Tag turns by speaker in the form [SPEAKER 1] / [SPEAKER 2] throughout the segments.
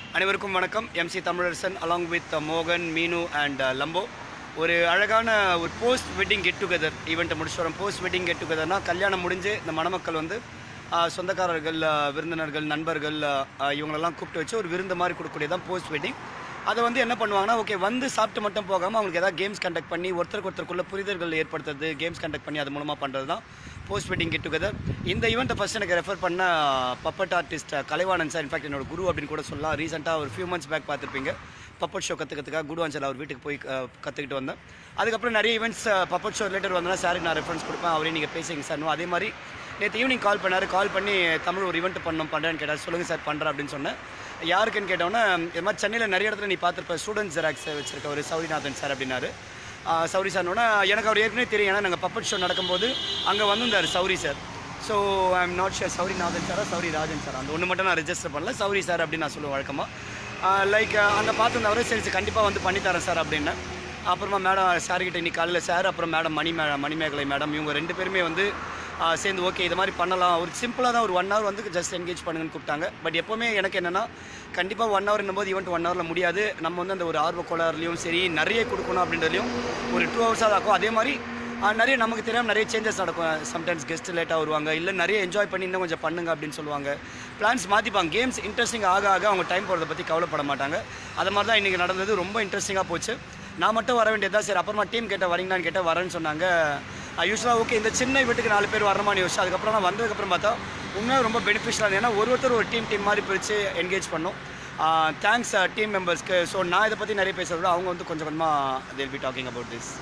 [SPEAKER 1] அனைவருக்கும் வணக்கம் MC Tamilarasan along with மோகன் மீனு அண்ட் லம்போ ஒரு அழகான ஒரு போஸ்ட் வெட்டிங் கெட் டுகெதர் ஈவெண்ட்டை முடிச்சு வரோம் போஸ்ட் வெட்டிங் கெட் டுகெதர்னா கல்யாணம் முடிஞ்சு இந்த மணமக்கள் வந்து ஆஹ், சொந்தக்காரர்கள் ஆஹ், விருந்தினர்கள் நண்பர்கள் ஆஹ், இவங்களெல்லாம் கூப்பிட்டு வச்சு ஒரு விருந்து மாதிரி கொடுக்கக்கூடியதான் போஸ்ட் வெட்டிங் அதை வந்து என்ன பண்ணுவாங்கன்னா ஓகே வந்து சாப்பிட்டு மட்டும் போகாமல் அவங்களுக்கு ஏதாவது கேம்ஸ் கண்டக்ட் பண்ணி ஒருத்தருக்கு ஒருத்தருக்குள்ள புரிதல்கள் ஏற்படுத்துறது கேம்ஸ் கண்டக்ட் பண்ணி அது மூலமாக பண்ணுறது தான் போஸ்ட் வெட்டிங் கெட் டுகெதர் இந்த ஈவெண்ட்டை ஃபஸ்ட் எனக்கு ரெஃபர் பண்ண puppet artist Kalaivanan sir in fact என்னோட குரு அப்படின்னு கூட சொல்லலாம் ரீசெண்டாக ஒரு ஃபியூ மந்த்ஸ் பேக் பார்த்துருப்பீங்க பப்பட் ஷோ கற்றுக்கிறதுக்காக குடு அஞ்சல் அவர் வீட்டுக்கு போய் கற்றுக்கிட்டு வந்தேன் அதுக்கப்புறம் நிறைய ஈவெண்ட்ஸ் பப்பட் ஷோ ரிலேட்டட் வந்தோன்னா சாருக்கு நான் ரெஃபரன்ஸ் கொடுப்பேன் அவரே நீங்கள் பேசுங்க சார் அதே மாதிரி நேற்று ஈவினிங் கால் பண்ணார் கால் பண்ணி தமிழ் ஒரு ஈவெண்ட் பண்ணோம் பண்ணுறேன்னு கேட்டார் சொல்லுங்கள் சார் பண்ணுறேன் அப்படின்னு சொன்னேன் யாருக்குன்னு கேட்டோன்னே இது மாதிரி சென்னையில் நிறைய இடத்துல நீ பார்த்துருப்ப ஸ்டூடெண்ட் ஜெராக்ஸ் வச்சிருக்க ஒரு சௌரிநாதன் சார் அப்படின்னாரு ஆஹ் சௌரி சார்னோட எனக்கு அவர் ஏற்கனவே தெரியும் ஏன்னா நாங்கள் பப்பட் ஷோ நடக்கும்போது அங்கே வந்திருந்தார் Sowri sir so I am not sure Sowri Nathan சாரா சௌரி ராஜன் சார் அந்த ஒன்று மட்டும் நான் ரெஜிஸ்டர் பண்ணல சௌரி சார் அப்படின்னு நான் சொல்லுவேன் வழக்கமாக லைக் அங்கே பார்த்துருந்தவரை சரி சரி கண்டிப்பாக வந்து பண்ணித்தரேன் சார் அப்படின்னு அப்புறமா மேடம் சார்கிட்ட இன்னைக்கு காலையில் சார் அப்புறம் மேடம் மணி மே மணிமேகலை மேடம் இவங்க ரெண்டு பேருமே வந்து ஆ, சேர்ந்து ஓகே இது மாதிரி பண்ணலாம் ஒரு சிம்பிளாக தான் ஒரு ஒன் ஹவர் வந்து ஜஸ்ட் என்கேஜ் பண்ணுங்கன்னு கூப்பிட்டாங்க பட் எப்போவுமே எனக்கு என்னென்னா கண்டிப்பாக ஒன் ஹவர் போது ஈவெண்ட் ஒன் ஹவரில் முடியாது நம்ம வந்து அந்த ஒரு ஆர்வ கோளாறுலையும் சரி நிறைய கொடுக்கணும் அப்படின்றதுலையும் ஒரு டூ ஹவர்ஸாக ஆகும் அதே மாதிரி ஆ, நிறைய நமக்கு தெரியாமல் நிறைய சேஞ்சஸ் நடக்கும் சம்டைம்ஸ் கெஸ்ட் லேட்டாக வருவாங்க இல்லை நிறைய என்ஜாய் பண்ணி இன்னும் கொஞ்சம் பண்ணுங்க அப்படின்னு சொல்லுவாங்க பிளான்ஸ் மாற்றிப்பாங்க கேம்ஸ் இன்ட்ரெஸ்டிங் ஆக ஆக அவங்க டைம் போகிறத பற்றி கவலைப்பட மாட்டாங்க அது மாதிரி தான் இன்றைக்கி நடந்தது ரொம்ப இன்ட்ரெஸ்டிங்காக போச்சு நான் மட்டும் வர வேண்டியதா சரி அப்புறமா டீம் கேட்ட வரீங்களான்னு கேட்டால் வரேன்னு சொன்னாங்க யூஸ்வலாக ஓகே இந்த சின்ன வீட்டுக்கு நாலு பேர் வரமான்னு யோசிச்சு அதுக்கப்புறம் நான் வந்ததுக்கப்புறம் பார்த்தா உண்மையாக ரொம்ப பெனிஃபிஷியலாக ஏன்னா ஒரு ஒருத்தர் ஒரு டீம் டீம் மாதிரி பிரித்து என்கேஜ் பண்ணோம் தேங்க்ஸ் டீம் மெம்பர்ஸ்க்கு ஸோ நான் இதை பற்றி நிறைய பேசுகிறத விட அவங்க வந்து கொஞ்சம் கொஞ்சமாக they'll be talking about this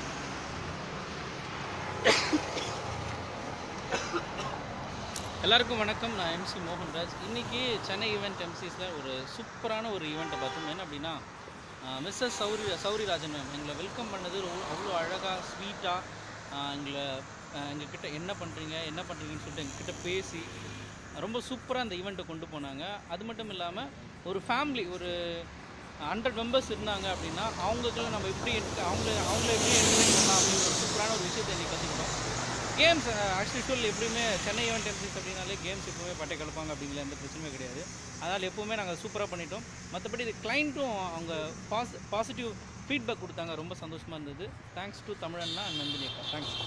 [SPEAKER 2] எல்லாருக்கும் வணக்கம் நான் எம்சி மோகன்ராஜ் இன்னைக்கு சென்னை ஈவெண்ட் எம்சிஸில் ஒரு சூப்பரான ஒரு ஈவெண்ட்டை பார்த்தோம் என்ன அப்படின்னா மிஸ்ஸஸ் சௌரி சௌரிராஜன் மேம் எங்களை வெல்கம் பண்ணது ரொம்ப- அவ்வளோ அழகாக ஸ்வீட்டாக எங்களை அஹ், எங்ககிட்ட என்ன பண்ணுறீங்க என்ன பண்ணுறீங்கன்னு சொல்லிட்டு எங்ககிட்ட பேசி ரொம்ப சூப்பராக அந்த ஈவெண்ட்டை கொண்டு போனாங்க அது மட்டும் இல்லாமல் ஒரு ஃபேமிலி ஒரு ஹண்ட்ரட் மெம்பர்ஸ் இருந்தாங்க அப்படின்னா அவங்களுக்கெல்லாம் நம்ம எப்படி ent- அவங்கள அவங்கள எப்படி என்டர்டைன் பண்ணலாம் அப்படிங்கிற ஒரு சூப்பரான ஒரு விஷயத்தை இன்னைக்கு கற்றுக்கிட்டோம் கேம்ஸ் ஆஸ் யூஷுவல் எப்படியுமே சென்னை ஈவெண்ட் எம்சிஸ் அப்படின்னாலே கேம்ஸ் எப்பவுமே பட்டை கலப்பாங்க அப்படிங்கிற எந்த பிரச்சனையும் கிடையாது அதனால் எப்பவுமே நாங்கள் சூப்பராக பண்ணிட்டோம் மற்றபடி இது கிளைண்ட்டும் அவங்க பாஸ் பாசிட்டிவ் ஃபீட்பேக் கொடுத்தாங்க ரொம்ப சந்தோஷமாக இருந்தது தேங்க்ஸ் டு தமிழண்ணா and நந்தினி அக்கா தேங்க்ஸ்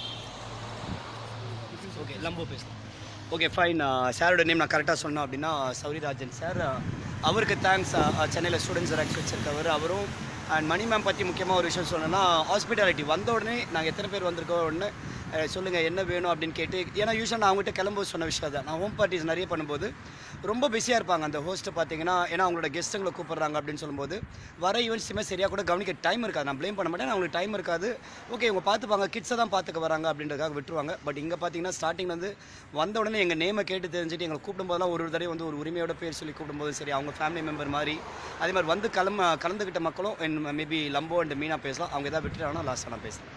[SPEAKER 1] ஓகே லம்போ பேசலாம் ஓகே ஃபைன் சாரோட நேம் நான் கரெக்டாக சொன்னேன் அப்படின்னா சௌரிராஜன் சார் அவருக்கு தேங்க்ஸ் சென்னையில் ஸ்டூடெண்ட்ஸ் ஜெராக்ஸ் வச்சிருக்கவர் அவரும் அண்ட் மணி மேம் பற்றி முக்கியமாக ஒரு விஷயம் சொல்லணும்னா ஹாஸ்பிட்டாலிட்டி வந்த உடனே நாங்கள் எத்தனை பேர் வந்திருக்கோம் உடனே அஹ், சொல்லுங்கள் என்ன வேணும் அப்படின்னு கேட்டு ஏன்னா யூஸ்வலாக நான் அவங்ககிட்ட கிளம்பும்போது சொன்ன விஷயம் தான் நான் ஹோம் பார்ட்டிஸ் நிறைய பண்ணும்போது ரொம்ப பிஸியாக இருப்பாங்க அந்த ஹோஸ்ட்டு பார்த்தீங்கன்னா ஏன்னா அவங்களோட கெஸ்ட்டுங்களை கூப்பிட்றாங்க அப்படின்னு சொல்லும்போது வர ஈவெண்ட்ஸுமே சரியாக கூட கவனிக்க டைம் இருக்காது நான் ப்ளேம் பண்ண மாட்டேன் அவங்களுக்கு டைம் இருக்காது ஓகே இவங்க பார்த்துப்பாங்க கிட்ஸை தான் பார்த்துக்க வராங்க அப்படின்றதுக்காக விட்டுருவாங்க பட் இங்கே பார்த்தீங்கன்னா ஸ்டார்டிங் வந்து வந்த உடனே எங்கள் நேமை கேட்டு தெரிஞ்சுட்டு எங்களை கூப்பிடும்போதெல்லாம் ஒரு ஒரு தடவை வந்து ஒரு உரிமையோட பேர் சொல்லி கூப்பிடும்போது சரி அவங்க ஃபேமிலி மெம்பர் மாதிரி அதே மாதிரி வந்து கிளம்ப கலந்துக்கிட்ட மக்களும் மேபி லம்போ அண்ட் மீனா பேசலாம் அவங்க எதாவது விட்டுட்டாங்கன்னா லாஸ்ட்டாக நான் பேசுகிறேன்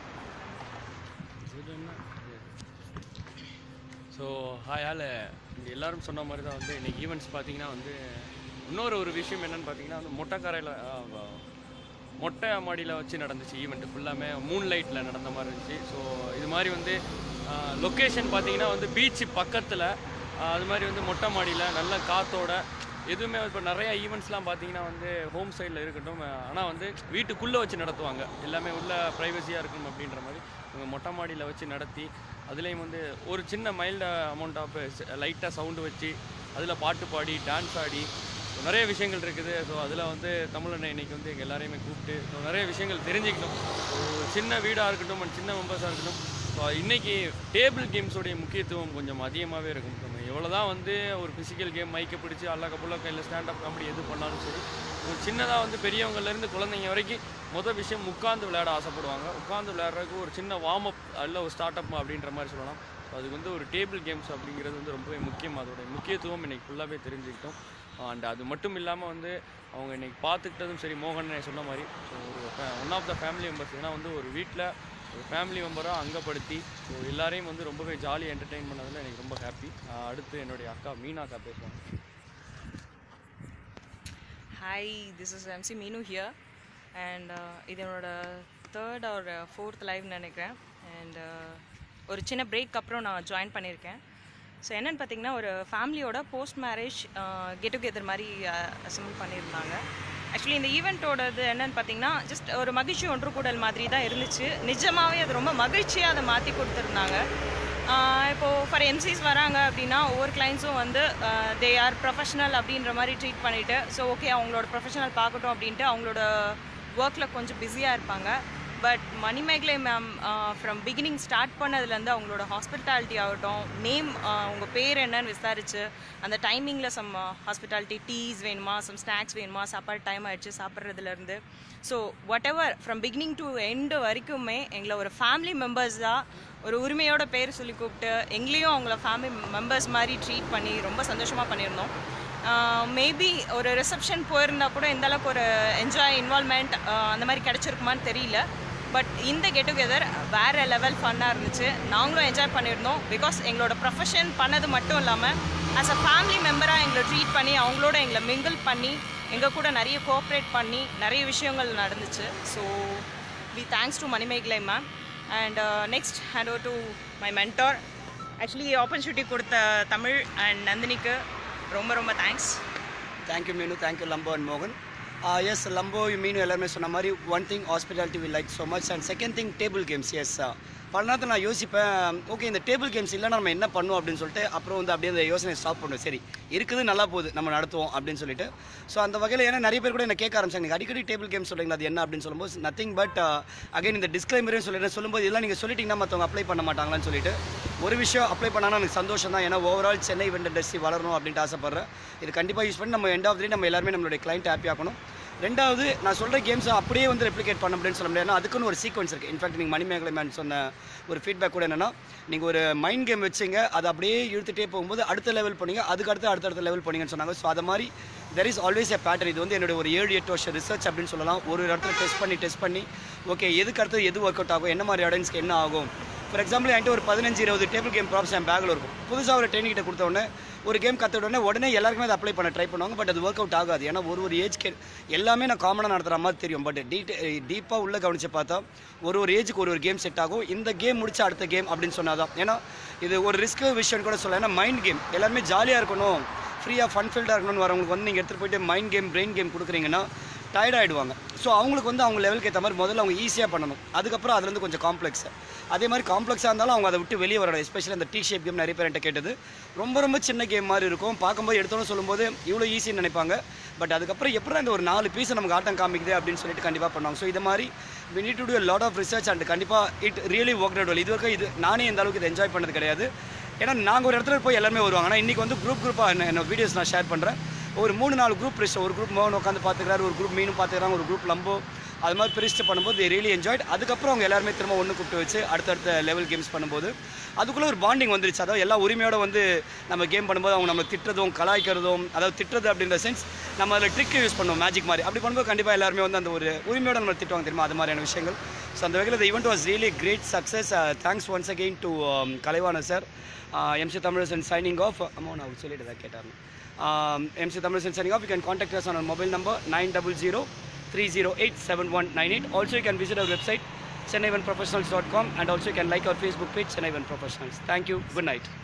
[SPEAKER 3] ஸோ ஹாய் ஆல் இங்கே எல்லாரும் சொன்ன மாதிரி தான் வந்து இன்னைக்கு ஈவெண்ட்ஸ் பார்த்தீங்கன்னா வந்து இன்னொரு ஒரு விஷயம் என்னன்னு பார்த்தீங்கன்னா வந்து மொட்டைக்கரையில் மொட்டை மாடியில் வச்சு நடந்துச்சு ஈவெண்ட் ஃபுல்லாமே மூன் லைட்டில் நடந்த மாதிரி இருந்துச்சு ஸோ இது மாதிரி வந்து லொக்கேஷன் பார்த்தீங்கன்னா வந்து பீச் பக்கத்தில் அது மாதிரி வந்து மொட்டை மாடியில் நல்ல காத்தோட எதுவுமே இப்போ நிறைய ஈவெண்ட்ஸ்லாம் பார்த்தீங்கன்னா வந்து ஹோம் சைடில் இருக்கட்டும் ஆனால் வந்து வீட்டுக்குள்ளே வச்சு நடத்துவாங்க எல்லாமே உள்ள ப்ரைவசியாக இருக்கணும் அப்படின்ற மாதிரி இவங்க மொட்டை மாடியில் வச்சு நடத்தி அதுலேயும் வந்து ஒரு சின்ன மைல்டு அமௌண்ட் ஆஃப் லைட்டாக சவுண்டு வச்சு அதில் பாட்டு பாடி டான்ஸ் ஆடி so நிறைய விஷயங்கள் இருக்குது ஸோ அதில் வந்து தமிழனை இன்னைக்கு வந்து எங்கள் எல்லாரையுமே கூப்பிட்டு so நிறைய விஷயங்கள் தெரிஞ்சுக்கணும் ஒரு சின்ன வீடாக இருக்கட்டும் ஒரு சின்ன மெம்பர்ஸாக இருக்கட்டும் ஸோ இன்னைக்கு டேபிள் கேம்ஸோடைய முக்கியத்துவம் கொஞ்சம் அதிகமாகவே இருக்கும் நம்ம எவ்வளோ தான் வந்து ஒரு ஃபிசிக்கல் கேம் மைக்கை பிடிச்சி அல்லாக்க புல்லாக்க இல்லை ஸ்டாண்டப் காமெடி எது பண்ணாலும் சரி ஒரு சின்னதாக வந்து பெரியவங்கலேருந்து குழந்தைங்க வரைக்கும் மொதல் விஷயம் உட்காந்து விளையாட ஆசைப்படுவாங்க உட்காந்து விளையாடுறதுக்கு ஒரு சின்ன வார்ம் அப் அல்ல ஒரு ஸ்டார்ட் அப் அப்படின்ற மாதிரி சொல்லலாம் ஸோ அதுக்கு வந்து ஒரு டேபிள் கேம்ஸ் அப்படிங்கிறது வந்து ரொம்பவே முக்கியம் அதோட முக்கியத்துவம் இன்னைக்கு ஃபுல்லாகவே தெரிஞ்சுக்கிட்டோம் அண்ட் அது மட்டும் இல்லாமல் வந்து அவங்க இன்னைக்கு பார்த்துக்கிட்டதும் சரி மோகன் சொன்ன மாதிரி ஸோ ஒரு one of the family members ஏன்னா வந்து ஒரு வீட்டில் ஒரு ஃபேமிலி மெம்பராக அங்கப்படுத்தி ஸோ எல்லாரையும் வந்து ரொம்பவே ஜாலியாக என்டர்டெயின் பண்ணதில் எனக்கு ரொம்ப ஹாப்பி அடுத்து என்னுடைய அக்கா மீனா அக்கா பேசுவாங்க
[SPEAKER 4] hi this is MC Meenu here and இது என்னோட தேர்ட் ஆர் ஃபோர்த் லைவ் நினைக்கிறேன் அண்ட் ஒரு சின்ன பிரேக் அப்புறம் நான் ஜாயின் பண்ணியிருக்கேன் ஸோ என்னென்னு பார்த்தீங்கன்னா ஒரு ஃபேமிலியோட போஸ்ட் மேரேஜ் கெட் டுகெதர் மாதிரி அசம்பிள் பண்ணியிருந்தாங்க ஆக்சுவலி இந்த ஈவெண்ட்டோடது என்னன்னு பார்த்தீங்கன்னா ஜஸ்ட் ஒரு மகிழ்ச்சி ஒன்று கூடல் மாதிரி தான் இருந்துச்சு நிஜமாகவே அது ரொம்ப மகிழ்ச்சியாக அதை மாற்றி கொடுத்துருந்தாங்க ஆஹ் இப்போ ஃபார் எம்சிஸ் வராங்க அப்படின்னா ஒவ்வொரு கிளைண்ட்ஸும் வந்து தே ஆர் ப்ரொஃபஷனல் அப்படின்ற மாதிரி ட்ரீட் பண்ணிவிட்டு ஸோ ஓகே அவங்களோட ப்ரொஃபஷனல் பார்க்கட்டும் அப்படின்ட்டு அவங்களோட ஒர்க்கில் கொஞ்சம் பிஸியாக இருப்பாங்க but Manimegalai ma'am from beginning start பண்ணதுலேருந்து அவங்களோட ஹாஸ்பிட்டாலிட்டி ஆகட்டும் நேம் உங்கள் பேர் என்னன்னு விசாரிச்சு அந்த டைமிங்கில் சம் ஹாஸ்பிட்டாலிட்டி டீஸ் வேணுமா சம் ஸ்நாக்ஸ் வேணுமா சாப்பாடு டைம் ஆயிடுச்சு சாப்பிட்றதுலேருந்து so whatever from beginning to end வரைக்குமே எங்களை ஒரு ஃபேமிலி மெம்பர்ஸாக ஒரு உரிமையோட பேர் சொல்லி கூப்பிட்டு எங்களையும் அவங்கள ஃபேமிலி மெம்பர்ஸ் மாதிரி ட்ரீட் பண்ணி ரொம்ப சந்தோஷமாக பண்ணியிருந்தோம் மேபி ஒரு ரிசப்ஷன் போயிருந்தா கூட எந்த அளவுக்கு ஒரு என்ஜாய் இன்வால்மெண்ட் அந்த மாதிரி கிடைச்சிருக்குமான்னு தெரியல பட் இந்த கெட் டுகெதர் வேறு லெவல் ஃபன்னாக இருந்துச்சு நாங்களும் என்ஜாய் பண்ணியிருந்தோம் பிகாஸ் எங்களோட ப்ரொஃபஷன் பண்ணது மட்டும் இல்லாமல் ஆஸ் அ ஃபேமிலி மெம்பராக எங்களை ட்ரீட் பண்ணி அவங்களோட எங்களை மிங்கிள் பண்ணி எங்கள் கூட நிறைய கோஆப்ரேட் பண்ணி நிறைய விஷயங்கள் நடந்துச்சு so we thanks to Manimegalai ma'am and next hand over to my mentor actually opportunity கொடுத்த தமிழ் அண்ட் நந்தினிக்கு ரொம்ப ரொம்ப thanks
[SPEAKER 1] thank you Meenu thank you Lambo and மோகன் எஸ் லம்போ மீனு எல்லாருமே சொன்ன மாதிரி one thing hospitality we like so much and second thing table games yes பல நேரத்தில் நான் யோசிப்பேன் ஓகே இந்த டேபிள் கேம்ஸ் இல்லைன்னா நம்ம என்ன பண்ணுவோம் அப்படின்னு சொல்லிட்டு அப்புறம் வந்து அப்படியே அந்த யோசனை ஸ்டாப் பண்ணுவோம் சரி இருக்குது நல்லா போகுது நம்ம நடத்துவோம் அப்படின்னு சொல்லிட்டு ஸோ அந்த வகையில் ஏன்னா நிறைய பேர் கூட என்ன கேட்க ஆரம்பிச்சாங்க நீங்கள் அடிக்கடி டேபிள் கேம் சொல்றீங்களா அது என்ன அப்படின்னு சொல்லும்போது நத்திங் பட் அகைன் இந்த டிஸ்க்ளைமரையும் சொல்லிட்டு சொல்லும்போது இதெல்லாம் நீங்கள் சொல்லிட்டீங்கன்னா மற்றவங்க அப்ளை பண்ண மாட்டாங்களான்னு சொல்லிட்டு ஒரு விஷயம் அப்ளை பண்ணாங்கன்னா எனக்கு சந்தோஷம் தான் ஏன்னா ஓவரால் சென்னை இவெண்ட் இண்டஸ்ட்ரி வளரணும் அப்படின்ட்டு ஆசைப்பட்றேன் இது கண்டிப்பாக யூஸ் பண்ணி நம்ம எண்ட் ஆஃப் த்ரீ நம்ம எல்லாருமே நம்மளுடைய கிளைண்ட் ஹாப்பி ஆக்கணும் ரெண்டாவது நான் சொல்கிற கேம்ஸை அப்படியே வந்து ரெப்ளிகேட் பண்ண முடியும்னு சொல்ல முடியாது ஏன்னா அதுக்குன்னு ஒரு சீக்வன்ஸ் இருக்குது இன்ஃபேக்ட் நீங்கள் மணிமேகலை மேன் சொன்ன ஒரு ஃபீட்பேக் கூட என்னன்னா நீங்கள் ஒரு மைண்ட் கேம் வச்சிங்க அதை அப்படியே இழுத்துட்டே போகும்போது அடுத்த லெவல் பண்ணீங்க அதுக்கு அடுத்து அடுத்தடுத்த லெவல் பண்ணீங்கன்னு சொன்னாங்க ஸோ அது மாதிரி there is always a pattern இது வந்து என்னோட ஒரு ஏழு எட்டு வருஷம் ரிசர்ச் அப்படின்னு சொல்லலாம் ஒரு ஒரு இடத்துல டெஸ்ட் பண்ணி டெஸ்ட் பண்ணி ஓகே எதுக்கு அடுத்து எது ஒர்க் அவுட் ஆகும் என்ன மாதிரி ஆடியன்ஸ்க்கு என்ன ஆகும் ஃபார் எக்ஸாம்பிள் என்கிட்ட ஒரு பதினஞ்சு இருபது டேபிள் கேம் ப்ராப்ஸ் என் பேக்கில் இருக்கும் புதுசாக ஒரு ட்ரெயினிங் கிட்ட கொடுத்த உடனே ஒரு கேம் கற்ற உடனே உடனே எல்லாருக்குமே அதை அப்ளை பண்ண ட்ரை பண்ணுவாங்க பட் அது ஒர்க் அவுட் ஆகாது ஏன்னா ஒரு ஒரு ஏஜ் கே எல்லாமே நான் காமனாக நடத்துகிற மாதிரி தெரியும் பட் டீட்டெ டீப்பாக உள்ளே கவனிச்சு பார்த்தா ஒரு ஒரு ஏஜுக்கு ஒரு ஒரு கேம் செட் ஆகும் இந்த கேம் முடிச்ச அடுத்த கேம் அப்படின்னு சொன்னாதான் ஏன்னா இது ஒரு ரிஸ்க் விஷயம் கூட சொல்லலாம் ஏன்னா மைண்ட் கேம் எல்லாருமே ஜாலியாக இருக்கணும் ஃப்ரீயாக ஃபன் ஃபீல்டாக இருக்கணும்னு வரவங்களுக்கு வந்து நீங்கள் எடுத்துகிட்டு போயிட்டு மைண்ட் கேம் பிரெயின் கேம் கொடுக்குறீங்கன்னா டயர்ட் ஆகிடுவாங்க ஸோ அவங்களுக்கு வந்து அவங்க லெவலுக்கு ஏற்ற மாதிரி முதல்ல அவங்க ஈஸியாக பண்ணணும் அதுக்கப்புறம் அதுலேருந்து கொஞ்சம் காம்ப்ளெக்ஸ் அதே மாதிரி காம்ப்ளெக்ஸாக இருந்தாலும் அவங்க அதை விட்டு வெளியே வரணும் எஸ்பெஷலி அந்த டீ ஷேப் கேம் நிறைய பேர் என்கிட்ட கேட்டது ரொம்ப ரொம்ப சின்ன கேம் மாதிரி இருக்கும் பார்க்கும்போது எடுத்தோன்னு சொல்லும்போது இவ்வளோ ஈஸின்னு நினைப்பாங்க பட் அதுக்கப்புறம் எப்படி இந்த ஒரு நாலு பீஸ் நமக்கு ஆட்டம் காமிக்குது அப்படின்னு சொல்லிட்டு கண்டிப்பாக பண்ணுவாங்க ஸோ இது மாதிரி we need to do a lot of research and கண்டிப்பாக இட் ரியலி ஒர்க் அவுட் இது வரைக்கும் இது நானே இந்த அளவுக்கு இதை என்ஜாய் பண்ணது கிடையாது ஏன்னா நாங்கள் ஒரு இடத்துல போய் எல்லாருமே வருவாங்க ஆனால் இன்றைக்கி வந்து குரூப் குரூப்பாக என்ன என்ன வீடியோஸ் நான் ஷேர் பண்ணுறேன் ஒரு மூணு நாலு குரூப் பிரிச்சு ஒரு குரூப் மோகன் உட்காந்து பார்த்துக்கிறாரு ஒரு குரூப் மீனும் பார்த்துக்கிறாங்க ஒரு குரூப் லம்போ அது மாதிரி பிரிச்சுட்டு பண்ணும்போது they really enjoyed அதுக்கப்புறம் அவங்க எல்லாருமே திரும்ப ஒன்று கூப்பிட்டு வச்சு அடுத்தடுத்த லெவல் கேம்ஸ் பண்ணும்போது அதுக்குள்ளே ஒரு பாண்டிங் வந்துருச்சு அதாவது எல்லா உரிமையோட வந்து நம்ம கேம் பண்ணும்போது அவங்க நம்ம திட்டுறதும் கலாய்க்கிறதும் அதாவது திட்டுறது அப்படின்ற சென்ஸ் நம்ம அதில் ட்ரிக் யூஸ் பண்ணுவோம் மேஜிக் மாதிரி அப்படி பண்ணும்போது கண்டிப்பாக எல்லாருமே வந்து அந்த ஒரு உரிமையோட நம்ம திட்டுவாங்க தெரியுமா அது மாதிரியான விஷயங்கள் ஸோ அந்த வகையில் இந்த event was really great success thanks once again to Kalaivanan sir MC தமிழசன் சைனிங் ஆஃப் அம்மா நான் சொல்லிட்டு தான் கேட்டார் எம்சி தமிழசன் signing off you can contact us on our mobile number nine double zero three zero eight seven one nine eight also you can visit our website chennaivanprofessionals.com and also you can like our Facebook page Chennaivan Professionals. Thank you. Good night.